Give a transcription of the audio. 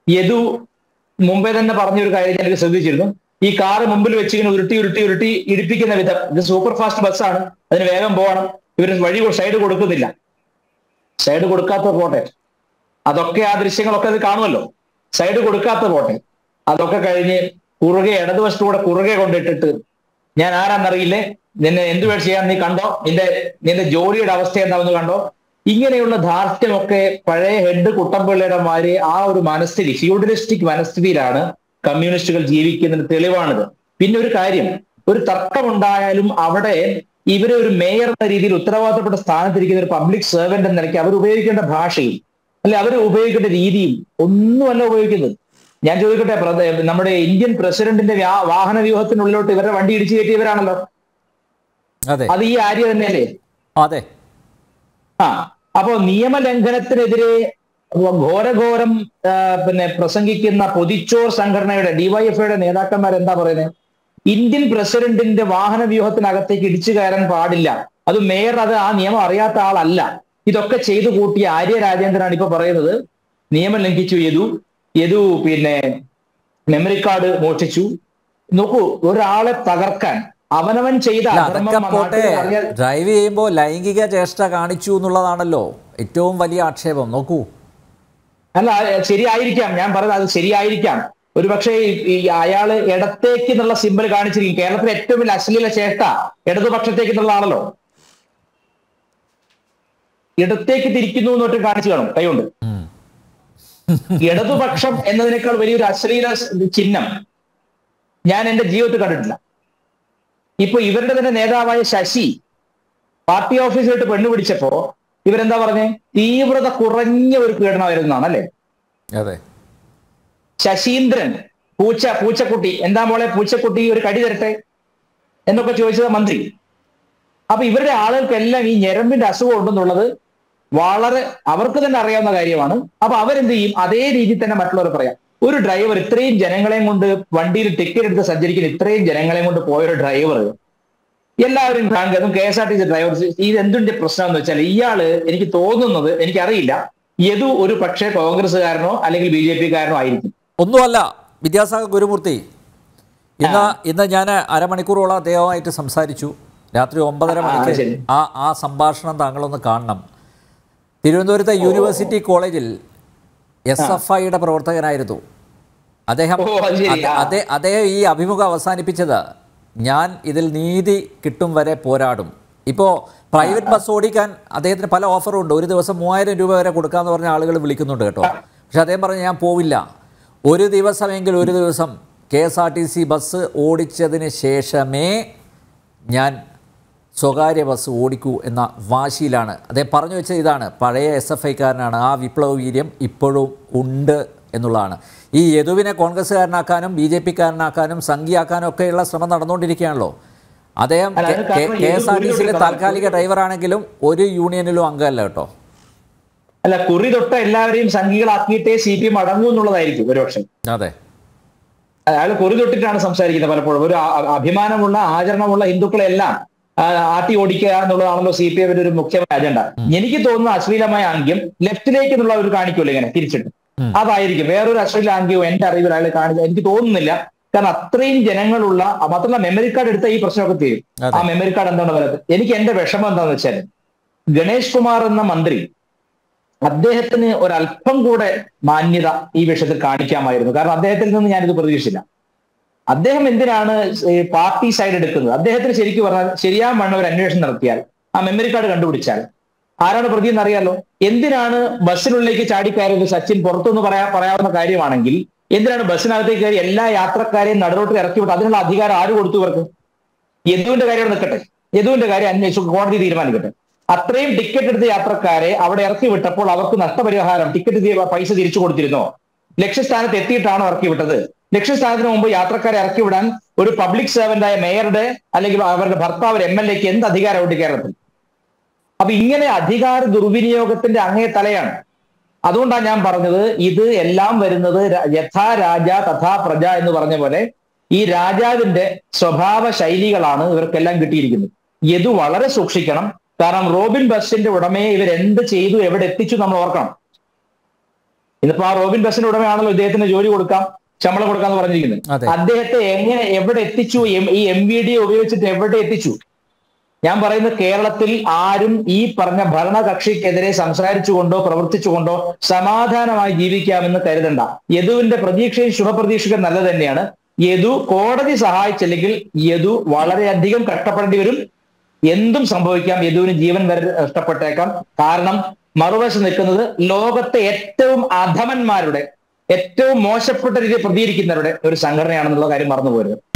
യദു മുമ്പേ തന്നെ പറഞ്ഞൊരു കാര്യം ഞാൻ ശ്രദ്ധിച്ചിരുന്നു ഈ കാറ് മുമ്പിൽ വെച്ച് ഇങ്ങനെ ഉരുട്ടി ഉരുട്ടി ഉരുട്ടി ഇടിപ്പിക്കുന്ന വിധം ഇത് സൂപ്പർ ഫാസ്റ്റ് ബസ്സാണ് അതിന് വേഗം പോകണം ഇവർ വഴി സൈഡ് കൊടുക്കുന്നില്ല സൈഡ് കൊടുക്കാത്ത പോട്ടെ അതൊക്കെ ആ ദൃശ്യങ്ങളൊക്കെ അത് കാണുമല്ലോ സൈഡ് കൊടുക്കാത്ത പോട്ടെ അതൊക്കെ കഴിഞ്ഞ് കുറുകെ ഇടതുവശത്തൂടെ കുറുകെ കൊണ്ടിട്ടിട്ട് ഞാൻ ആരാന്നറിയില്ലേ നിന്നെ എന്ത് വേണം ചെയ്യാൻ നീ കണ്ടോ നിന്റെ നിന്റെ ജോലിയുടെ അവസ്ഥ എന്താണെന്ന് കണ്ടോ ഇങ്ങനെയുള്ള ധാർഷ്ട്യമൊക്കെ പഴയ ഹെഡ് കുട്ടമ്പിള്ളയുടെ മാതിരി ആ ഒരു മനസ്ഥിതി ഫ്യൂഡലിസ്റ്റിക് മനസ്ഥിതിയിലാണ് കമ്മ്യൂണിസ്റ്റുകൾ ജീവിക്കുന്നതിന് തെളിവാണിത് പിന്നെ ഒരു കാര്യം ഒരു തർക്കമുണ്ടായാലും അവിടെ ഇവരെ ഒരു മേയർ എന്ന രീതിയിൽ ഉത്തരവാദിത്തപ്പെട്ട സ്ഥാനത്തിരിക്കുന്ന ഒരു പബ്ലിക് സെർവന്റ് എന്ന നിലയ്ക്ക് അവർ ഉപയോഗിക്കേണ്ട ഭാഷയും അല്ലെ അവർ ഉപയോഗിക്കേണ്ട രീതിയും ഒന്നുമല്ല ഉപയോഗിക്കുന്നത് ഞാൻ ചോദിക്കട്ടെ പ്രധ- നമ്മുടെ ഇന്ത്യൻ പ്രസിഡന്റിന്റെ വ്യാ- വാഹന വ്യൂഹത്തിനുള്ളിലോട്ട് ഇവരുടെ വണ്ടി ഇടിച്ചു കയറ്റിയവരാണല്ലോ അതെ അത് ഈ ആര്യ തന്നെയല്ലേ അതെ ആ അപ്പോ നിയമലംഘനത്തിനെതിരെ ഘോരഘോരം ആ, പിന്നെ പ്രസംഗിക്കുന്ന പൊതിച്ചോർ സംഘടനയുടെ ഡിവൈഎഫ്ഐയുടെ നേതാക്കന്മാർ എന്താ പറയുന്നത് ഇന്ത്യൻ പ്രസിഡന്റിന്റെ വാഹന വ്യൂഹത്തിനകത്തേക്ക് ഇടിച്ചു കയറാൻ പാടില്ല അത് മേയർ അത് ആ നിയമം അറിയാത്ത ആളല്ല ഇതൊക്കെ ചെയ്തു കൂട്ടിയ ആര്യ രാജേന്ദ്രനാണ് ഇപ്പൊ പറയുന്നത് നിയമം ലംഘിച്ചു യദു യദു പിന്നെ മെമ്മറി കാർഡ് മോഷ്ടിച്ചു നോക്കൂ ഒരാളെ തകർക്കാൻ അവനവൻ ചെയ്ത അല്ല അധർമ്മം അതൊക്കെ പോട്ടെ നാട്ടുകാർ അറിയാൻ ഡ്രൈവ് ചെയ്യുമ്പോൾ ലൈംഗിക ചേഷ്ട കാണിച്ചു എന്നുള്ളതാണല്ലോ ഏറ്റവും വലിയ ആക്ഷേപം നോക്കൂ അല്ല ശരിയായിരിക്കാം ഞാൻ പറയുന്നത് അത് ശരിയായിരിക്കാം ഒരു പക്ഷേ ഈ അയാള് ഇടത്തേക്ക് എന്നുള്ള സിമ്പിൾ കാണിച്ചിരിക്കും കേരളത്തിലെ ഏറ്റവും വലിയ അശ്ലീല ചേഷ്ട ഇടതുപക്ഷത്തേക്ക് എന്നുള്ള ആണല്ലോ ഇടത്തേക്ക് തിരിക്കുന്നു എന്നിട്ട് കാണിച്ചു കാണും കൈകൊണ്ട് ഉം. ഇടതുപക്ഷം എന്നതിനേക്കാൾ വലിയൊരു അശ്ലീല ചിഹ്നം ഞാൻ എന്റെ ജീവിതത്തിൽ കണ്ടിട്ടില്ല ഇപ്പൊ ഇവരുടെ തന്നെ നേതാവായ ശശി പാർട്ടി ഓഫീസിലിട്ട് പെണ്ണു പിടിച്ചപ്പോ ഇവരെന്താ പറഞ്ഞേ തീവ്രത കുറഞ്ഞ ഒരു പീഡനമായിരുന്നാണ് അല്ലേ അതെ ശശീന്ദ്രൻ പൂച്ച പൂച്ചക്കുട്ടി എന്താ മോളെ പൂച്ചക്കുട്ടി ഒരു കടി തരട്ടെ എന്നൊക്കെ ചോദിച്ചത് മന്ത്രി അപ്പൊ ഇവരുടെ ആളുകൾക്കെല്ലാം ഈ ഞരമ്പിന്റെ അസുഖം ഉണ്ടെന്നുള്ളത് വളരെ അവർക്ക് തന്നെ അറിയാവുന്ന കാര്യമാണ് അപ്പൊ അവരെന്ത് ചെയ്യും അതേ രീതിയിൽ തന്നെ മറ്റുള്ളവർ പറയാം ഒരു ഡ്രൈവർ ഇത്രയും ജനങ്ങളെയും കൊണ്ട് വണ്ടിയിൽ ടിക്കറ്റ് എടുത്ത് സഞ്ചരിക്കുന്ന ഇത്രയും ജനങ്ങളെയും കൊണ്ട് പോയ ഒരു ഡ്രൈവർ എല്ലാവരും കാണുക അതും K S R T C driver ഇത് എന്തിന്റെ പ്രശ്നം എന്ന് വെച്ചാൽ ഇയാള് എനിക്ക് തോന്നുന്നത് എനിക്കറിയില്ല യദു ഒരു പക്ഷേ കോൺഗ്രസ്സുകാരനോ അല്ലെങ്കിൽ ബി ജെ പിക്കാരനോ ആയിരിക്കും ഒന്നുമല്ല വിദ്യാസാഗർ ഗുരുമൂർത്തി ഇന്ന് ഇന്ന് ഞാൻ അരമണിക്കൂറോളം അദ്ദേഹവുമായിട്ട് സംസാരിച്ചു രാത്രി ഒമ്പതര ആ, മണിക്ക് ശരി. ആ ആ സംഭാഷണം താങ്കളൊന്ന് കാണണം തിരുവനന്തപുരത്തെ യൂണിവേഴ്സിറ്റി കോളേജിൽ എസ് എഫ് ഐയുടെ പ്രവർത്തകനായിരുന്നു അദ്ദേഹം ഓ, അത് ശരി. അദ്ദേ- ആ. അദ്ദേ- അദ്ദേഹം ഈ അഭിമുഖം അവസാനിപ്പിച്ചത് ഞാൻ ഇതിൽ നീതി കിട്ടും വരെ പോരാടും ഇപ്പോൾ പ്രൈവറ്റ് ബസ് ഓടിക്കാൻ അദ്ദേഹത്തിന് പല ഓഫറും ഉണ്ട് ഒരു ദിവസം മൂവായിരം രൂപ വരെ കൊടുക്കാമെന്ന് പറഞ്ഞ ആളുകൾ വിളിക്കുന്നുണ്ട് കേട്ടോ പക്ഷെ അദ്ദേഹം പറഞ്ഞു ഞാൻ പോവില്ല ഒരു ദിവസമെങ്കിൽ ഒരു ദിവസം K S R T C bus ഓടിച്ചതിന് ശേഷമേ ഞാൻ സ്വകാര്യ ബസ് ഓടിക്കൂ എന്ന വാശിയിലാണ് അദ്ദേഹം പറഞ്ഞു വെച്ചത് ഇതാണ് പഴയ എസ് എഫ് ഐക്കാരനാണ് ആ വിപ്ലവ വീര്യം ഇപ്പോഴും ഉണ്ട് എന്നുള്ളതാണ് ഈ യദുവിനെ കോൺഗ്രസ്സുകാരനാക്കാനും ബി ജെ പിക്കാരനാക്കാനും സംഘിയാക്കാനും ഒക്കെയുള്ള ശ്രമം നടന്നുകൊണ്ടിരിക്കുകയാണല്ലോ അദ്ദേഹം അല്ല, അത് കാരണം കെ എസ് ആർ ടി സിയിലെ യദു താൽക്കാലിക ഡ്രൈവറാണെങ്കിലും ഒരു യൂണിയനിലും അംഗമല്ല കേട്ടോ അല്ല കുറി തൊട്ട എല്ലാവരെയും സംഘികളാക്കിയിട്ടേ സി പി എം അടങ്ങൂ എന്നുള്ളതായിരിക്കും ഒരുപക്ഷെ അതെ അയാൾ കുറി തൊട്ടിട്ടാണ് സംസാരിക്കുന്നത് പലപ്പോഴും ഒരു ആ- ആ- അഭിമാനമുള്ള ആചരണമുള്ള ഹിന്ദുക്കളെല്ലാം ആ, ആട്ടി ഓടിക്കുക എന്നുള്ളതാണല്ലോ സി പി എമ്മിന്റെ ഒരു മുഖ്യമായ അജണ്ട എനിക്ക് തോന്നുന്ന അശ്ലീലമായ ആംഗ്യം ലെഫ്റ്റിലേക്ക് എന്നുള്ള ഒരു കാണിക്കുമല്ലോ ഇങ്ങനെ തിരിച്ചിട്ട് ഉം. അതായിരിക്കും വേറൊരു അശ്ലീല ആംഗ്യവും എന്റെ അറിവിൽ അയാൾ കാണിച്ച എനിക്ക് തോന്നുന്നില്ല കാരണം അത്രയും ജനങ്ങളുള്ള ആ, മാത്രമല്ല മെമ്മറി കാർഡ് എടുത്ത ഈ പ്രശ്നമൊക്കെ തീരും അതെ. ആ മെമ്മറി കാർഡ് എന്താണ് പറയുന്നത് എനിക്ക് എന്റെ വിഷമം എന്താന്ന് വെച്ചാൽ ഗണേഷ് കുമാർ എന്ന മന്ത്രി അദ്ദേഹത്തിന് ഒരല്പം കൂടെ മാന്യത ഈ വിഷയത്തിൽ കാണിക്കാമായിരുന്നു കാരണം അദ്ദേഹത്തിൽ നിന്ന് ഞാനിത് പ്രതീക്ഷിച്ചില്ല അദ്ദേഹം എന്തിനാണ് ഈ പാർട്ടി സൈഡ് എടുക്കുന്നത് അദ്ദേഹത്തിന് ശരിക്കും പറഞ്ഞാൽ ശരിയാവണ്ണം ഒരു അന്വേഷണം നടത്തിയാൽ ആ മെമ്മറി കാർഡ് കണ്ടുപിടിച്ചാൽ ആരാണ് പ്രതി എന്നറിയാലോ എന്തിനാണ് ബസ്സിനുള്ളിലേക്ക് ചാടിക്കയറിയത് സച്ചിൻ പുറത്തുനിന്ന് പറയാ പറയാവുന്ന കാര്യമാണെങ്കിൽ എന്തിനാണ് ബസ്സിനകത്തേക്ക് കയറി എല്ലാ യാത്രക്കാരെയും നടുറോട്ടിൽ ഇറക്കി വിട്ട് അതിനുള്ള അധികാരം ആര് കൊടുത്തു ഇവർക്ക് യദുവിന്റെ കാര്യം നിൽക്കട്ടെ യദുവിന്റെ കാര്യം അന്വേഷിച്ചു കോടതി തീരുമാനിക്കട്ടെ അത്രയും ടിക്കറ്റ് എടുത്ത യാത്രക്കാരെ അവിടെ ഇറക്കി വിട്ടപ്പോൾ അവർക്ക് നഷ്ടപരിഹാരം ടിക്കറ്റ് തി- പൈസ തിരിച്ചു കൊടുത്തിരുന്നോ ലക്ഷ്യസ്ഥാനത്ത് എത്തിയിട്ടാണോ ഇറക്കി വിട്ടത് ലക്ഷ്യസ്ഥാനത്തിന് മുമ്പ് യാത്രക്കാരെ ഇറക്കി വിടാൻ ഒരു പബ്ലിക് സർവന്റായ മേയറുടെ അല്ലെങ്കിൽ അവരുടെ ഭർത്താവ് എം എൽ എക്ക് എന്ത് അധികാരമുണ്ട് കേരളത്തിൽ അപ്പൊ ഇങ്ങനെ അധികാര ദുർവിനിയോഗത്തിന്റെ അങ്ങേ തലയാണ് അതുകൊണ്ടാണ് ഞാൻ പറഞ്ഞത് ഇത് എല്ലാം വരുന്നത് ര- യഥാ രാജ തഥാ പ്രജ എന്ന് പറഞ്ഞ പോലെ ഈ രാജാവിന്റെ സ്വഭാവ ശൈലികളാണ് ഇവർക്കെല്ലാം കിട്ടിയിരിക്കുന്നത് ഇത് വളരെ സൂക്ഷിക്കണം കാരണം റോബിൻ ബസിന്റെ ഉടമയെ ഇവർ എന്ത് ചെയ്തു എവിടെ എത്തിച്ചു നമ്മൾ ഓർക്കണം ഇന്നിപ്പോ ആ റോബിൻ ബസിന്റെ ഉടമയാണല്ലോ ഇദ്ദേഹത്തിന് ജോലി കൊടുക്കാം ശമ്പളം കൊടുക്കാന്ന് പറഞ്ഞിരിക്കുന്നത് അതെ. അദ്ദേഹത്തെ എങ്ങനെ എവിടെ എത്തിച്ചു എം- ഈ എം വി ഡി ഉപയോഗിച്ചിട്ട് എവിടെ എത്തിച്ചു ഞാൻ പറയുന്നത് കേരളത്തിൽ ആരും ഈ പറഞ്ഞ ഭരണകക്ഷിക്കെതിരെ സംസാരിച്ചുകൊണ്ടോ പ്രവർത്തിച്ചുകൊണ്ടോ സമാധാനമായി ജീവിക്കാമെന്ന് കരുതണ്ട യദുവിന്റെ പ്രതീക്ഷയും ശുഭപ്രതീക്ഷയും നല്ല തന്നെയാണ് യദു കോടതി സഹായിച്ചില്ലെങ്കിൽ യദു വളരെയധികം കഷ്ടപ്പെടേണ്ടി വരും എന്തും സംഭവിക്കാം യദുവിന് ജീവൻ വരെ നഷ്ടപ്പെട്ടേക്കാം കാരണം മറുവശം നിൽക്കുന്നത് ലോകത്തെ ഏറ്റവും അധമന്മാരുടെ ഏറ്റവും മോശപ്പെട്ട രീതിയിൽ പ്രതികരിക്കുന്നവരുടെ ഒരു സംഘടനയാണെന്നുള്ള കാര്യം മറന്നു പോരുത്